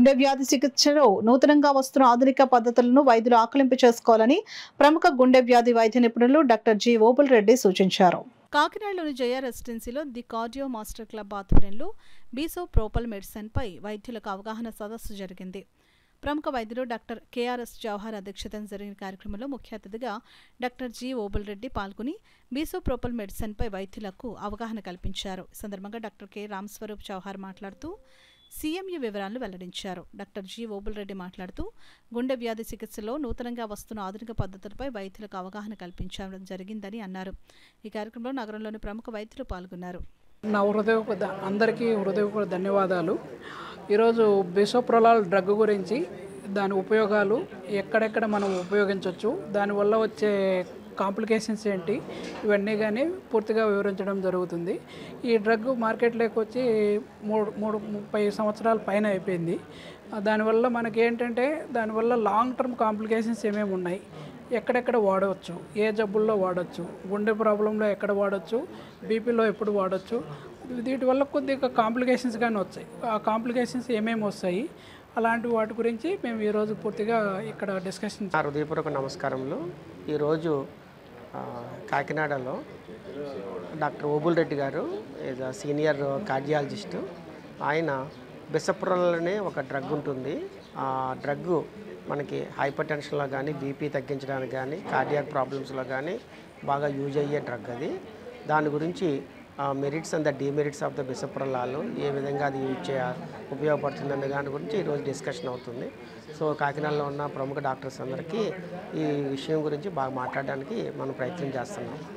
గుండె వ్యాధి చికిత్సలో నూతనంగా వస్తున్న ఆధునిక పద్ధతులను వైద్యులు ఆకలింపు చేసుకోవాలని ప్రముఖ గుండె వ్యాధి వైద్య నిపుణులు డాక్టర్ జి ఓబుల్ రెడ్డి సూచించారు కాకినాడలోని జయ రెసిడెన్సీలో ది కార్డియో మాస్టర్ క్లబ్ ఆధ్వర్యంలో బీసో ప్రోపల్ మెడిసిన్పై వైద్యులకు అవగాహన సదస్సు జరిగింది ప్రముఖ వైద్యులు డాక్టర్ కేఆర్ఎస్ జవహర్ అధ్యక్షతన జరిగిన కార్యక్రమంలో ముఖ్య అతిథిగా డాక్టర్ జి ఓబుల్ రెడ్డి పాల్గొని బీసోప్రోపల్ మెడిసిన్పై వైద్యులకు అవగాహన కల్పించారు ఈ సందర్భంగా డాక్టర్ కె రామ్స్వరూప్ చౌహార్ మాట్లాడుతూ సీఎంయు వివరాలను వెల్లడించారు డాక్టర్ జి ఓబుల్ రెడ్డి మాట్లాడుతూ గుండె వ్యాధి చికిత్సలో నూతనంగా వస్తున్న ఆధునిక పద్ధతులపై వైద్యులకు అవగాహన కల్పించడం జరిగిందని అన్నారు ఈ కార్యక్రమంలో నగరంలోని ప్రముఖ వైద్యులు పాల్గొన్నారు నా హృదయపూర్వక ద- అందరికీ హృదయపూర్వక ధన్యవాదాలు ఈరోజు బిసోప్రొలాల్ డ్రగ్ గురించి దాని ఉపయోగాలు ఎక్కడెక్కడ మనం ఉపయోగించవచ్చు దానివల్ల వచ్చే కాంప్లికేషన్స్ ఏంటి ఇవన్నీ కానీ పూర్తిగా వివరించడం జరుగుతుంది ఈ డ్రగ్ మార్కెట్లోకి వచ్చి మూడు మూడు ముప్పై సంవత్సరాల పైన అయిపోయింది ఆ, దానివల్ల మనకి ఏంటంటే దానివల్ల లాంగ్ టర్మ్ కాంప్లికేషన్స్ ఏమేమి ఉన్నాయి ఎక్కడెక్కడ వాడవచ్చు ఏ జబ్బుల్లో వాడచ్చు గుండె ప్రాబ్లంలో ఎక్కడ వాడచ్చు బీపీలో ఎప్పుడు వాడచ్చు వీటి వల్ల కొద్దిగా కాంప్లికేషన్స్ కానీ వచ్చాయి ఆ కాంప్లికేషన్స్ ఏమేమి వస్తాయి అలాంటి వాటి గురించి మేము ఈరోజు పూర్తిగా ఇక్కడ డిస్కషన్ నా హృదయపూర్వక నమస్కారములు ఈరోజు ఆ, కాకినాడలో డాక్టర్ ఓబుల్ రెడ్డి గారు ఈజ్ అ సీనియర్ కార్డియాలజిస్ట్ ఆయన బిసప్రల్ అనే ఒక డ్రగ్ ఉంటుంది ఆ డ్రగ్ మనకి హైపర్ టెన్షన్లో కానీ బీపీ తగ్గించడానికి కానీ కార్డియాక్ ప్రాబ్లమ్స్లో కానీ బాగా యూజ్ అయ్యే డ్రగ్ అది దాని గురించి merits and the demerits of the బిసప్రలాలు ఏ విధంగా అది యూజ్ చేయ ఉపయోగపడుతుందనే దాని గురించి ఈరోజు డిస్కషన్ అవుతుంది సో కాకినాడలో ఉన్న ప్రముఖ డాక్టర్స్ అందరికీ ఈ విషయం గురించి బాగా మాట్లాడడానికి మనం ప్రయత్నం చేస్తున్నాం